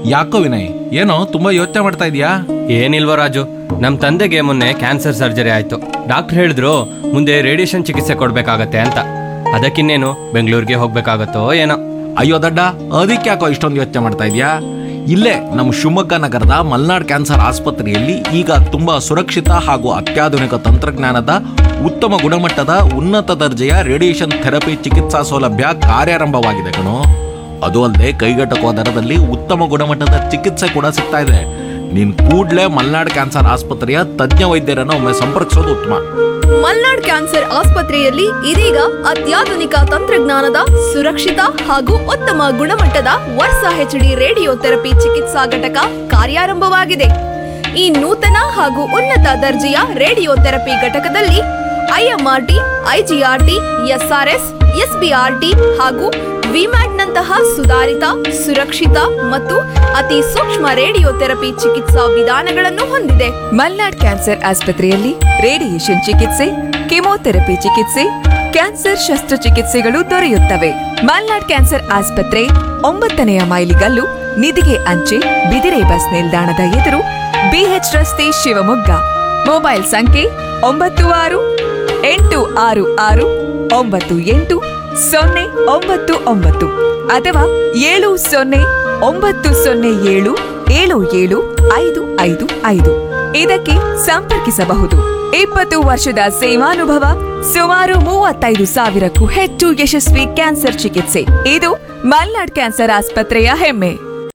ಯಾಕೋ ವಿನಯ್ ಏನೋ ತುಂಬಾ ಯೋಚನೆ ಮಾಡ್ತಾ ಇದೀಯಾ ಏನಿಲ್ವ ರಾಜು ನಮ್ಮ ತಂದೆಗೆ ಮೊನ್ನೆ ಕ್ಯಾನ್ಸರ್ ಸರ್ಜರಿ ಆಯ್ತು ಡಾಕ್ಟರ್ ಹೇಳಿದ್ರು ಮುಂದೆ ರೇಡಿಯೇಷನ್ ಚಿಕಿತ್ಸೆ ಕೊಡ್ಬೇಕಾಗತ್ತೆ ಅಂತ ಅದಕ್ಕಿನ್ನೇನು ಬೆಂಗಳೂರಿಗೆ ಹೋಗ್ಬೇಕಾಗತ್ತೋ ಏನೋ ಅಯ್ಯೋ ದಡ್ಡ ಅದಕ್ಕೆ ಯಾಕೋ ಇಷ್ಟೊಂದು ಯೋಚನೆ ಮಾಡ್ತಾ ಇದೀಯಾ ಇಲ್ಲೇ ನಮ್ಮ ಶಿವಮೊಗ್ಗ ನಗರದ ಮಲ್ನಾಡ್ ಕ್ಯಾನ್ಸರ್ ಆಸ್ಪತ್ರೆಯಲ್ಲಿ ಈಗ ತುಂಬಾ ಸುರಕ್ಷಿತ ಹಾಗೂ ಅತ್ಯಾಧುನಿಕ ತಂತ್ರಜ್ಞಾನದ ಉತ್ತಮ ಗುಣಮಟ್ಟದ ಉನ್ನತ ದರ್ಜೆಯ ರೇಡಿಯೇಷನ್ ಥೆರಪಿ ಚಿಕಿತ್ಸಾ ಸೌಲಭ್ಯ ಕಾರ್ಯಾರಂಭವಾಗಿದೆ ಕಣೋ ಅದು ಅಲ್ಲದೆ ಕೈಗೆಟಕುವ ದರದಲ್ಲಿ ಉತ್ತಮ ಗುಣಮಟ್ಟದ ಚಿಕಿತ್ಸೆ ಕೂಡ ಸಿಗ್ತಾ ಇದೆ ನೀನ್ ಕೂಡ್ಲೇ ಮಲ್ನಾಡ್ ಕ್ಯಾನ್ಸರ್ ಆಸ್ಪತ್ರೆಯ ತಜ್ಞ ವೈದ್ಯರನ್ನು ಒಮ್ಮೆ ಸಂಪರ್ಕಿಸೋದು ಉತ್ತಮ ಮಲ್ನಾಡ್ ಕ್ಯಾನ್ಸರ್ ಆಸ್ಪತ್ರೆಯಲ್ಲಿ ಇದೀಗ ಅತ್ಯಾಧುನಿಕ ತಂತ್ರಜ್ಞಾನದ ಸುರಕ್ಷಿತ ಹಾಗೂ ಉತ್ತಮ ಗುಣಮಟ್ಟದ ವರ್ಷ ಹೆಚ್ಡಿ ರೇಡಿಯೋ ಥೆರಪಿ ಚಿಕಿತ್ಸಾ ಘಟಕ ಕಾರ್ಯಾರಂಭವಾಗಿದೆ ಈ ನೂತನ ಹಾಗೂ ಉನ್ನತ ದರ್ಜೆಯ ರೇಡಿಯೋ ಥೆರಪಿ ಘಟಕದಲ್ಲಿ ಐಎಂಆರ್ಟಿ ಐಜಿಆರ್ಟಿ ಎಸ್ಆರ್ಎಸ್ ಎಸ್ಬಿಆರ್ಟಿ ಹಾಗೂ ವಿಮ್ಯಾಟ್ನಂತಹ ಸುಧಾರಿತ ಸುರಕ್ಷಿತ ಮತ್ತು ಅತಿ ಸೂಕ್ಷ್ಮ ರೇಡಿಯೋ ಥೆರಪಿ ಚಿಕಿತ್ಸಾ ವಿಧಾನಗಳನ್ನು ಹೊಂದಿದೆ ಮಲ್ನಾಡ್ ಕ್ಯಾನ್ಸರ್ ಆಸ್ಪತ್ರೆಯಲ್ಲಿ ರೇಡಿಯೇಷನ್ ಚಿಕಿತ್ಸೆ ಕೆಮೊಥೆರಪಿ ಚಿಕಿತ್ಸೆ ಕ್ಯಾನ್ಸರ್ ಶಸ್ತ್ರಚಿಕಿತ್ಸೆಗಳು ದೊರೆಯುತ್ತವೆ ಮಲ್ನಾಡ್ ಕ್ಯಾನ್ಸರ್ ಆಸ್ಪತ್ರೆ ಒಂಬತ್ತನೆಯ ಮೈಲಿಗಲ್ಲು ನಿಧಿಗೆ ಅಂಚೆ ಬಿದಿರೆ ಬಸ್ ನಿಲ್ದಾಣದ ಎದುರು ಬಿಎಚ್ ರಸ್ತೆ ಶಿವಮೊಗ್ಗ ಮೊಬೈಲ್ ಸಂಖ್ಯೆ ಒಂಬತ್ತು ಆರು ಎಂಟು ಆರು ಆರು ಒಂಬತ್ತು ಎಂಟು ಸೊನ್ನೆ ಒಂಬತ್ತು ಒಂಬತ್ತು ಅಥವಾ ಏಳು ಸೊನ್ನೆ ಒಂಬತ್ತು ಸೊನ್ನೆ ಏಳು ಏಳು ಏಳು ಐದು ಐದು ಐದು ಇದಕ್ಕೆ ಸಂಪರ್ಕಿಸಬಹುದು ಇಪ್ಪತ್ತು ವರ್ಷದ ಸೇವಾನುಭವ ಸುಮಾರು ಮೂವತ್ತೈದು ಸಾವಿರಕ್ಕೂ ಹೆಚ್ಚು ಯಶಸ್ವಿ ಕ್ಯಾನ್ಸರ್ ಚಿಕಿತ್ಸೆ ಇದು ಮಲ್ನಾಡ್ ಕ್ಯಾನ್ಸರ್ ಆಸ್ಪತ್ರೆಯ ಹೆಮ್ಮೆ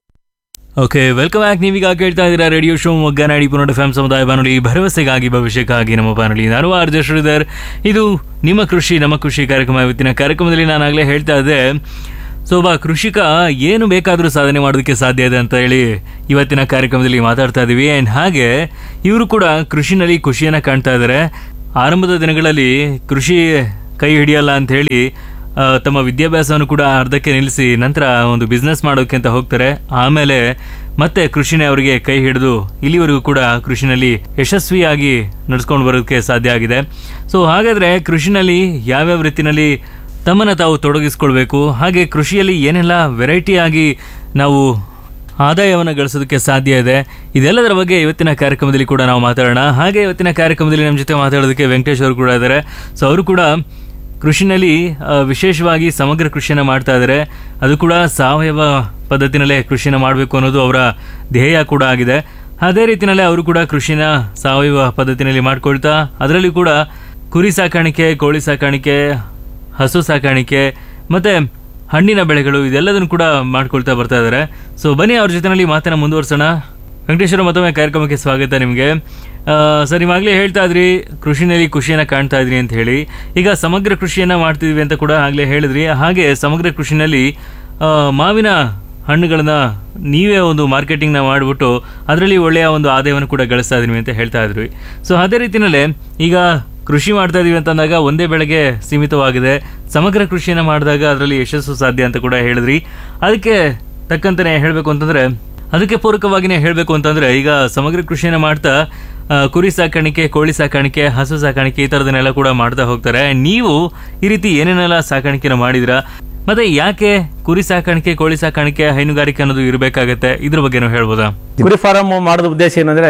ಓಕೆ ವೆಲ್ಕಮ್ ಬ್ಯಾಕ್ ನೀವೀಗ ಕೇಳ್ತಾ ಇದ್ದೀರಾ ರೇಡಿಯೋ ಶೋ ಮೊಗ್ಗ ನಾಡಿ ಪುನೋಟ ಎಫ್ ಸಮುದಾಯ ಬಾನುಲಿ ಭರವಸೆಗಾಗಿ ಭವಿಷ್ಯಕ್ಕಾಗಿ ನಮ್ಮ ಬಾನುಲಿ ನಾನು ಆರ್ ಜೆ ಶ್ರೀಧರ್ ಇದು ನಿಮ್ಮ ಕೃಷಿ ನಮ್ಮ ಕೃಷಿ ಕಾರ್ಯಕ್ರಮ ಇವತ್ತಿನ ಕಾರ್ಯಕ್ರಮದಲ್ಲಿ ನಾನಾಗಲೇ ಹೇಳ್ತಾ ಇದ್ದೆ ಸೊ ಒಬ್ಬ ಕೃಷಿಕ ಏನು ಬೇಕಾದರೂ ಸಾಧನೆ ಮಾಡೋದಕ್ಕೆ ಸಾಧ್ಯ ಇದೆ ಅಂತ ಹೇಳಿ ಇವತ್ತಿನ ಕಾರ್ಯಕ್ರಮದಲ್ಲಿ ಮಾತಾಡ್ತಾ ಇದ್ದೀವಿ ಆ್ಯಂಡ್ ಹಾಗೆ ಇವರು ಕೂಡ ಕೃಷಿನಲ್ಲಿ ಖುಷಿಯನ್ನು ಕಾಣ್ತಾ ಇದ್ದಾರೆ ಆರಂಭದ ದಿನಗಳಲ್ಲಿ ಕೃಷಿ ಕೈ ಹಿಡಿಯಲ್ಲ ಅಂತ ಹೇಳಿ ಆ, ತಮ್ಮ ವಿದ್ಯಾಭ್ಯಾಸವನ್ನು ಕೂಡ ಅರ್ಧಕ್ಕೆ ನಿಲ್ಲಿಸಿ ನಂತರ ಒಂದು ಬಿಸ್ನೆಸ್ ಮಾಡೋಕೆ ಅಂತ ಹೋಗ್ತಾರೆ ಆಮೇಲೆ ಮತ್ತೆ ಕೃಷಿನೇ ಅವರಿಗೆ ಕೈ ಹಿಡಿದು ಇಲ್ಲಿವರೆಗೂ ಕೂಡ ಕೃಷಿನಲ್ಲಿ ಯಶಸ್ವಿಯಾಗಿ ನಡ್ಸ್ಕೊಂಡು ಬರೋದಕ್ಕೆ ಸಾಧ್ಯ ಆಗಿದೆ ಸೊ ಹಾಗಾದ್ರೆ ಕೃಷಿನಲ್ಲಿ ಯಾವ್ಯಾವ ರೀತಿನಲ್ಲಿ ತಮ್ಮನ್ನ ತಾವು ತೊಡಗಿಸ್ಕೊಳ್ಬೇಕು ಹಾಗೆ ಕೃಷಿಯಲ್ಲಿ ಏನೆಲ್ಲ ವೆರೈಟಿ ಆಗಿ ನಾವು ಆದಾಯವನ್ನು ಗಳಿಸೋದಕ್ಕೆ ಸಾಧ್ಯ ಇದೆ ಇದೆಲ್ಲದರ ಬಗ್ಗೆ ಇವತ್ತಿನ ಕಾರ್ಯಕ್ರಮದಲ್ಲಿ ಕೂಡ ನಾವು ಮಾತಾಡೋಣ ಹಾಗೆ ಇವತ್ತಿನ ಕಾರ್ಯಕ್ರಮದಲ್ಲಿ ನಮ್ಮ ಜೊತೆ ಮಾತಾಡೋದಕ್ಕೆ ವೆಂಕಟೇಶ್ ಅವರು ಕೂಡ ಇದ್ದಾರೆ ಸೊ ಅವರು ಕೂಡ ಕೃಷಿನಲ್ಲಿ ಆ, ವಿಶೇಷವಾಗಿ ಸಮಗ್ರ ಕೃಷಿಯನ್ನು ಮಾಡ್ತಾ ಇದ್ದಾರೆ ಅದು ಕೂಡ ಸಾವಯವ ಪದ್ಧತಿನಲ್ಲೇ ಕೃಷಿನ ಮಾಡಬೇಕು ಅನ್ನೋದು ಅವರ ಧ್ಯೇಯ ಕೂಡ ಆಗಿದೆ ಅದೇ ರೀತಿಯಲ್ಲೇ ಅವರು ಕೂಡ ಕೃಷಿನ ಸಾವಯವ ಪದ್ಧತಿನಲ್ಲಿ ಮಾಡ್ಕೊಳ್ತಾ ಅದರಲ್ಲಿ ಕೂಡ ಕುರಿ ಸಾಕಾಣಿಕೆ ಕೋಳಿ ಸಾಕಾಣಿಕೆ ಹಸು ಸಾಕಾಣಿಕೆ ಮತ್ತೆ ಹಣ್ಣಿನ ಬೆಳೆಗಳು ಇದೆಲ್ಲದನ್ನು ಕೂಡ ಮಾಡ್ಕೊಳ್ತಾ ಬರ್ತಾ ಇದ್ದಾರೆ ಸೊ ಬನ್ನಿ ಅವ್ರ ಜೊತೆನಲ್ಲಿ ಮಾತನ್ನ ಮುಂದುವರ್ಸೋಣ ವೆಂಕಟೇಶ್ವರ ಮತ್ತೊಮ್ಮೆ ಕಾರ್ಯಕ್ರಮಕ್ಕೆ ಸ್ವಾಗತ ನಿಮಗೆ ಸರ್ ನೀವಾಗಲೇ ಹೇಳ್ತಾ ಇದ್ರಿ ಕೃಷಿನಲ್ಲಿ ಖುಷಿಯನ್ನು ಕಾಣ್ತಾ ಇದ್ರಿ ಅಂತ ಹೇಳಿ ಈಗ ಸಮಗ್ರ ಕೃಷಿಯನ್ನ ಮಾಡ್ತಿದ್ವಿ ಅಂತ ಕೂಡ ಆಗಲೇ ಹೇಳಿದ್ರಿ ಹಾಗೆ ಸಮಗ್ರ ಕೃಷಿನಲ್ಲಿ ಆ, ಮಾವಿನ ಹಣ್ಣುಗಳನ್ನ ನೀವೇ ಒಂದು ಮಾರ್ಕೆಟಿಂಗ್ನ ಮಾಡಿಬಿಟ್ಟು ಅದರಲ್ಲಿ ಒಳ್ಳೆಯ ಒಂದು ಆದಾಯವನ್ನು ಕೂಡ ಗಳಿಸ್ತಾ ಇದೀವಿ ಅಂತ ಹೇಳ್ತಾ ಇದ್ರಿ ಸೊ ಅದೇ ರೀತಿಯಲ್ಲೇ ಈಗ ಕೃಷಿ ಮಾಡ್ತಾ ಇದೀವಿ ಅಂತಂದಾಗ ಒಂದೇ ಬೆಳೆಗೆ ಸೀಮಿತವಾಗಿದೆ ಸಮಗ್ರ ಕೃಷಿಯನ್ನು ಮಾಡಿದಾಗ ಅದರಲ್ಲಿ ಯಶಸ್ಸು ಸಾಧ್ಯ ಅಂತ ಕೂಡ ಹೇಳಿದ್ರಿ ಅದಕ್ಕೆ ತಕ್ಕಂತೆ ಹೇಳಬೇಕು ಅಂತಂದ್ರೆ ಅದಕ್ಕೆ ಪೂರಕವಾಗಿನೇ ಹೇಳಬೇಕು ಅಂತಂದ್ರೆ ಈಗ ಸಮಗ್ರ ಕೃಷಿಯನ್ನು ಮಾಡ್ತಾ ಆ, ಕುರಿ ಸಾಕಾಣಿಕೆ ಕೋಳಿ ಸಾಕಾಣಿಕೆ ಹಸು ಸಾಕಾಣಿಕೆ ಈ ಥರದನ್ನೆಲ್ಲ ಕೂಡ ಮಾಡ್ತಾ ಹೋಗ್ತಾರೆ ನೀವು ಈ ರೀತಿ ಏನೇನೆಲ್ಲ ಸಾಕಾಣಿಕೆನ ಮಾಡಿದಿರಾ ಮತ್ತೆ ಯಾಕೆ ಕುರಿ ಸಾಕಾಣಿಕೆ ಕೋಳಿ ಸಾಕಾಣಿಕೆ ಹೈನುಗಾರಿಕೆ ಅನ್ನೋದು ಇರಬೇಕಾಗತ್ತೆ ಇದ್ರ ಬಗ್ಗೆನೂ ಹೇಳ್ಬೋದಾ ಕುರಿ ಫಾರಂ ಮಾಡೋದ ಉದ್ದೇಶ ಏನಂದ್ರೆ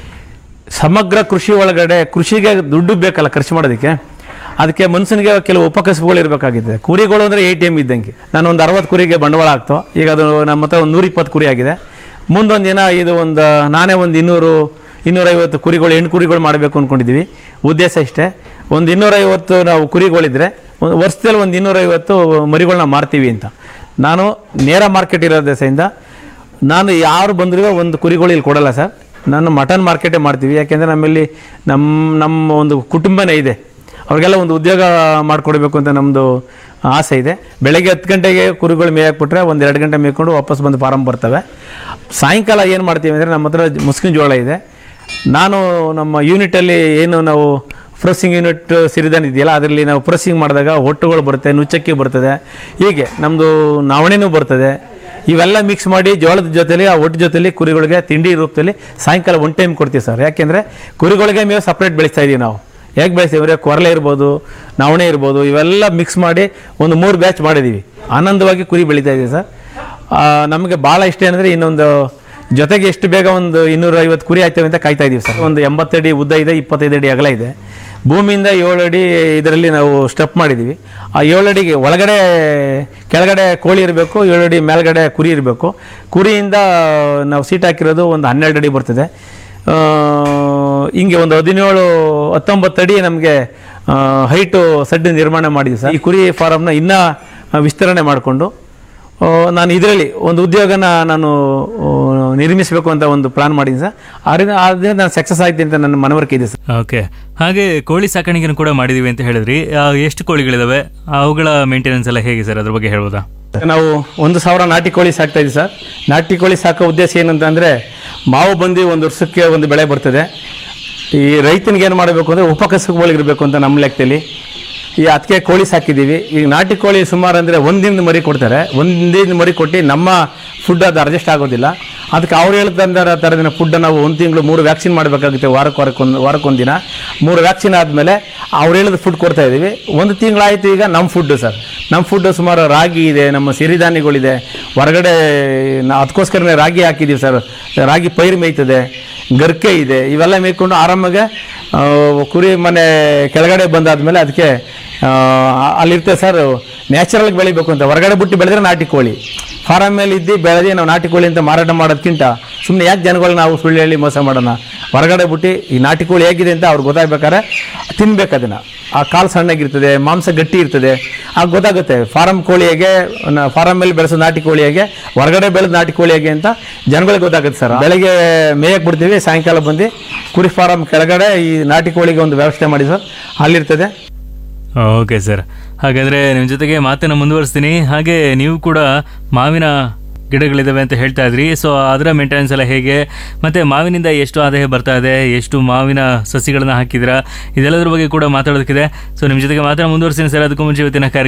ಸಮಗ್ರ ಕೃಷಿ ಒಳಗಡೆ ಕೃಷಿಗೆ ದುಡ್ಡು ಬೇಕಲ್ಲ ಖರ್ಚು ಮಾಡೋದಕ್ಕೆ ಅದಕ್ಕೆ ಮನುಷ್ಯನಿಗೆ ಕೆಲವು ಉಪಕಸಬುಗಳು ಇರಬೇಕಾಗಿದೆ ಕುರಿಗಳು ಅಂದರೆ ಎ ಟಿ ಎಮ್ ಇದ್ದಂಗೆ ನಾನು ಒಂದು ಅರವತ್ತು ಕುರಿಗೆ ಬಂಡವಾಳ ಆಗ್ತು ಈಗ ಅದು ನಮ್ಮ ಹತ್ರ ಒಂದು ನೂರಿಪ್ಪತ್ತು ಕುರಿ ಆಗಿದೆ ಮುಂದೊಂದು ದಿನ ಇದು ಒಂದು ನಾನೇ ಒಂದು ಇನ್ನೂರು ಇನ್ನೂರೈವತ್ತು ಕುರಿಗಳು ಹೆಣ್ಣು ಕುರಿಗಳು ಮಾಡಬೇಕು ಅಂದ್ಕೊಂಡಿದ್ದೀವಿ ಉದ್ದೇಶ ಇಷ್ಟೇ ಒಂದು ಇನ್ನೂರೈವತ್ತು ನಾವು ಕುರಿಗಳಿದ್ರೆ ಒಂದು ವರ್ಷದಲ್ಲಿ ಒಂದು ಇನ್ನೂರೈವತ್ತು ಮರಿಗಳನ್ನ ಮಾರ್ತೀವಿ ಅಂತ ನಾನು ನೇರ ಮಾರ್ಕೆಟ್ ಇರೋ ದೆಸೆಯಿಂದ ನಾನು ಯಾರು ಬಂದರೂ ಒಂದು ಕುರಿಗಳು ಇಲ್ಲಿ ಕೊಡಲ್ಲ ಸರ್ ನಾನು ಮಟನ್ ಮಾರ್ಕೆಟೇ ಮಾಡ್ತೀವಿ ಯಾಕೆಂದರೆ ನಮ್ಮಲ್ಲಿ ನಮ್ಮ ನಮ್ಮ ಒಂದು ಕುಟುಂಬನೇ ಇದೆ ಅವ್ರಿಗೆಲ್ಲ ಒಂದು ಉದ್ಯೋಗ ಮಾಡಿಕೊಡ್ಬೇಕು ಅಂತ ನಮ್ಮದು ಆಸೆ ಇದೆ ಬೆಳಗ್ಗೆ ಹತ್ತು ಗಂಟೆಗೆ ಕುರಿಗಳು ಮೇಯಾಕ್ಬಿಟ್ರೆ ಒಂದು ಎರಡು ಗಂಟೆ ಮೇಯ್ಕೊಂಡು ವಾಪಸ್ ಬಂದು ಫಾರಂ ಬರ್ತವೆ ಸಾಯಂಕಾಲ ಏನು ಮಾಡ್ತೀವಿ ಅಂದರೆ ನಮ್ಮ ಹತ್ರ ಮುಸ್ಕಿನ ಜೋಳ ಇದೆ ನಾನು ನಮ್ಮ ಯೂನಿಟಲ್ಲಿ ಏನು ನಾವು ಫ್ರಸಿಂಗ್ ಯೂನಿಟ್ ಸಿರಿಧಾನ ಇದೆಯಲ್ಲ ಅದರಲ್ಲಿ ನಾವು ಫ್ರಸಿಂಗ್ ಮಾಡಿದಾಗ ಹೊಟ್ಟುಗಳು ಬರುತ್ತೆ ನುಚ್ಚಕ್ಕಿ ಬರ್ತದೆ ಹೀಗೆ ನಮ್ಮದು ನವಣೆನೂ ಬರ್ತದೆ ಇವೆಲ್ಲ ಮಿಕ್ಸ್ ಮಾಡಿ ಜೋಳದ ಜೊತೆಲಿ ಆ ಒಟ್ಟು ಜೊತೆಲಿ ಕುರಿಗಳಿಗೆ ತಿಂಡಿ ರೂಪದಲ್ಲಿ ಸಾಯಂಕಾಲ ಒನ್ ಟೈಮ್ ಕೊಡ್ತೀವಿ ಸರ್ ಯಾಕೆಂದರೆ ಕುರಿಗಳಿಗೆ ಮೇವು ಸಪ್ರೇಟ್ ಬೆಳೆಸ್ತಾ ಇದೀವಿ ನಾವು ಹೇಗೆ ಬೆಳೆಸ್ತೀವಿ ಅಂದರೆ ಕೊರಲೆ ಇರ್ಬೋದು ನವಣೆ ಇರ್ಬೋದು ಇವೆಲ್ಲ ಮಿಕ್ಸ್ ಮಾಡಿ ಒಂದು ಮೂರು ಬ್ಯಾಚ್ ಮಾಡಿದ್ದೀವಿ ಆನಂದವಾಗಿ ಕುರಿ ಬೆಳೀತಾ ಇದೀವಿ ಸರ್ ಆ, ನಮಗೆ ಭಾಳ ಇಷ್ಟ ಏನಂದರೆ ಇನ್ನೊಂದು ಜೊತೆಗೆ ಎಷ್ಟು ಬೇಗ ಒಂದು ಇನ್ನೂರ ಐವತ್ತು ಕುರಿ ಆಯ್ತೇವೆ ಅಂತ ಕಾಯ್ತಾ ಇದೀವಿ ಸರ್ ಒಂದು ಎಂಬತ್ತಡಿ ಉದ್ದ ಇದೆ ಇಪ್ಪತ್ತೈದು ಅಡಿ ಅಗಲ ಇದೆ ಭೂಮಿಯಿಂದ ಏಳು ಅಡಿ ಇದರಲ್ಲಿ ನಾವು ಸ್ಟೆಪ್ ಮಾಡಿದ್ದೀವಿ ಆ ಏಳು ಅಡಿಗೆ ಒಳಗಡೆ ಕೆಳಗಡೆ ಕೋಳಿ ಇರಬೇಕು ಏಳು ಅಡಿ ಮೇಲ್ಗಡೆ ಕುರಿ ಇರಬೇಕು ಕುರಿಯಿಂದ ನಾವು ಸೀಟ್ ಹಾಕಿರೋದು ಒಂದು ಹನ್ನೆರಡು ಅಡಿ ಬರ್ತದೆ ಆ, ಹಿಂಗೆ ಒಂದು ಹದಿನೇಳು ಹತ್ತೊಂಬತ್ತು ಅಡಿ ನಮಗೆ ಹೈಟು ಸಡ್ಡು ನಿರ್ಮಾಣ ಮಾಡಿದ್ವಿ ಸರ್ ಈ ಕುರಿ ಫಾರಮ್ನ ಇನ್ನೂ ವಿಸ್ತರಣೆ ಮಾಡಿಕೊಂಡು ಆ, ನಾನು ಇದರಲ್ಲಿ ಒಂದು ಉದ್ಯೋಗನ ನಾನು ಆ, ನಿರ್ಮಿಸಬೇಕು ಅಂತ ಒಂದು ಪ್ಲಾನ್ ಮಾಡಿದ್ದೀನಿ ಸರ್ ಅದರಿಂದ ಅದರಿಂದ ನಾನು ಸಕ್ಸಸ್ ಆಯ್ತು ಅಂತ ನನ್ನ ಮನವರಿಕೆ ಇದೆ ಸರ್ ಓಕೆ ಹಾಗೆ ಕೋಳಿ ಸಾಕಾಣಿಕೆಯನ್ನು ಕೂಡ ಮಾಡಿದೀವಿ ಅಂತ ಹೇಳಿದ್ರಿ ಆ, ಎಷ್ಟು ಕೋಳಿಗಳಿದಾವೆ ಅವುಗಳ ಮೇಂಟೆನೆನ್ಸ್ ಎಲ್ಲ ಹೇಗೆ ಸರ್ ಅದ್ರ ಬಗ್ಗೆ ಹೇಳ್ಬೋದಾ ನಾವು ಒಂದು ಸಾವಿರ ನಾಟಿ ಕೋಳಿ ಸಾಕ್ತಾ ಇದ್ದೀವಿ ಸರ್ ನಾಟಿ ಕೋಳಿ ಸಾಕೋ ಉದ್ದೇಶ ಏನಂತ ಅಂದರೆ ಮಾವು ಬಂದು ಒಂದು ವರ್ಷಕ್ಕೆ ಒಂದು ಬೆಳೆ ಬರ್ತದೆ ಈ ರೈತನಿಗೆ ಏನು ಮಾಡಬೇಕು ಅಂದರೆ ಉಪಕಸಬುಗಳಿರಬೇಕು ಅಂತ ನಮ್ಮ ಲೆಕ್ಕದಲ್ಲಿ ಈ ಅದಕ್ಕೆ ಕೋಳಿ ಸಾಕಿದ್ದೀವಿ ಈಗ ನಾಟಿ ಕೋಳಿ ಸುಮಾರು ಅಂದರೆ ಒಂದಿನ ಮರಿ ಕೊಡ್ತಾರೆ ಒಂದಿನ ಮರಿ ಕೊಟ್ಟು ನಮ್ಮ ಫುಡ್ ಅದು ಅಡ್ಜಸ್ಟ್ ಆಗೋದಿಲ್ಲ ಅದಕ್ಕೆ ಅವ್ರು ಹೇಳ್ತಂದ ಥರದಿನ ಫುಡ್ ನಾವು ಒಂದು ತಿಂಗಳು ಮೂರು ವ್ಯಾಕ್ಸಿನ್ ಮಾಡಬೇಕಾಗುತ್ತೆ ವಾರಕ್ಕೆ ವಾರಕ್ಕೊಂದು ವಾರಕ್ಕೊಂದು ದಿನ ಮೂರು ವ್ಯಾಕ್ಸಿನ್ ಆದಮೇಲೆ ಅವ್ರು ಹೇಳಿದ ಫುಡ್ ಕೊಡ್ತಾ ಇದ್ದೀವಿ ಒಂದು ತಿಂಗಳಾಯಿತು ಈಗ ನಮ್ಮ ಫುಡ್ಡು ಸರ್ ನಮ್ಮ ಫುಡ್ಡು ಸುಮಾರು ರಾಗಿ ಇದೆ ನಮ್ಮ ಸಿರಿಧಾನ್ಯಗಳಿದೆ ಹೊರಗಡೆ ನಾ- ಅದಕ್ಕೋಸ್ಕರನೇ ರಾಗಿ ಹಾಕಿದ್ದೀವಿ ಸರ್ ರಾಗಿ ಪೈರು ಮೇಯ್ತದೆ ಗರ್ಕೆ ಇದೆ ಇವೆಲ್ಲ ಮೇಯ್ಕೊಂಡು ಆರಾಮಾಗೆ ಆ, ಕುರಿ ಮನೆ ಕೆಳಗಡೆ ಬಂದಾದ್ಮೇಲೆ ಅದಕ್ಕೆ ಆ, ಅಲ್ಲಿರ್ತದೆ ಸರ್ ನ್ಯಾಚುರಲ್ ಬೆಳಿಬೇಕು ಅಂತ ಹೊರಗಡೆ ಬಿಟ್ಟು ಬೆಳೆದ್ರೆ ನಾಟಿ ಕೋಳಿ ಫಾರಮ್ ಮೇಲೆ ಇದ್ದು ಬೆಳೆದು ನಾವು ನಾಟಿ ಕೋಳಿ ಅಂತ ಮಾರಾಟ ಮಾಡೋದಕ್ಕಿಂತ ಸುಮ್ಮನೆ ಯಾಕೆ ಜನಗಳು ನಾವು ಸುಳ್ಳು ಹೇಳಿ ಮೋಸ ಮಾಡೋಣ ಹೊರಗಡೆ ಬಿಟ್ಟು ಈ ನಾಟಿ ಕೋಳಿ ಹೇಗಿದೆ ಅಂತ ಅವ್ರಿಗೆ ಗೊತ್ತಾಗ್ಬೇಕಾದ್ರೆ ತಿನ್ಬೇಕು ಅದನ್ನು ಆ ಕಾಲು ಸಣ್ಣಗಿರ್ತದೆ ಮಾಂಸ ಗಟ್ಟಿ ಇರ್ತದೆ ಆಗ ಗೊತ್ತಾಗುತ್ತೆ ಫಾರಮ್ ಕೋಳಿ ಹೇಗೆ ಫಾರಮ್ ಮೇಲೆ ಬೆಳೆಸೋ ನಾಟಿ ಕೋಳಿ ಹೇಗೆ ಹೊರಗಡೆ ಬೆಳೆದ ನಾಟಿ ಕೋಳಿ ಹೇಗೆ ಅಂತ ಜನಗಳಿಗೆ ಗೊತ್ತಾಗುತ್ತೆ ಸರ್ ಬೆಳಗ್ಗೆ ಮೇಯಕ್ಕೆ ಬಿಡ್ತೀವಿ ಸಾಯಂಕಾಲ ಬಂದು ಕುರಿ ಫಾರಮ್ ಕೆಳಗಡೆ ಈ ನಾಟಿ ಕೋಳಿಗೆ ಒಂದು ವ್ಯವಸ್ಥೆ ಮಾಡಿ ಸರ್ ಅಲ್ಲಿರ್ತದೆ ಓಕೆ ಸರ್ ಹಾಗಾದರೆ ನಿಮ್ಮ ಜೊತೆಗೆ ಮಾತನ್ನು ಮುಂದುವರಿಸ್ತೀನಿ ಹಾಗೆ ನೀವು ಕೂಡ ಮಾವಿನ ಗಿಡಗಳಿದ್ದಾವೆ ಅಂತ ಹೇಳ್ತಾ ಇದ್ರಿ ಸೊ ಅದರ ಮೇಂಟೆನೆನ್ಸ್ ಎಲ್ಲ ಹೇಗೆ ಮತ್ತು ಮಾವಿನಿಂದ ಎಷ್ಟು ಆದಾಯ ಬರ್ತಾ ಇದೆ ಎಷ್ಟು ಮಾವಿನ ಸಸಿಗಳನ್ನ ಹಾಕಿದ್ದೀರಾ ಇದೆಲ್ಲದ್ರ ಬಗ್ಗೆ ಕೂಡ ಮಾತಾಡೋದಕ್ಕಿದೆ ಸೊ ನಿಮ್ಮ ಜೊತೆಗೆ ಮಾತ್ರ ಮುಂದುವರಿಸ್ತೀನಿ ಸರ್ ಅದಕ್ಕೂ ಮುಂಚೆ ಇವತ್ತಿನ ಕಾರ್ಯಕ್ರಮ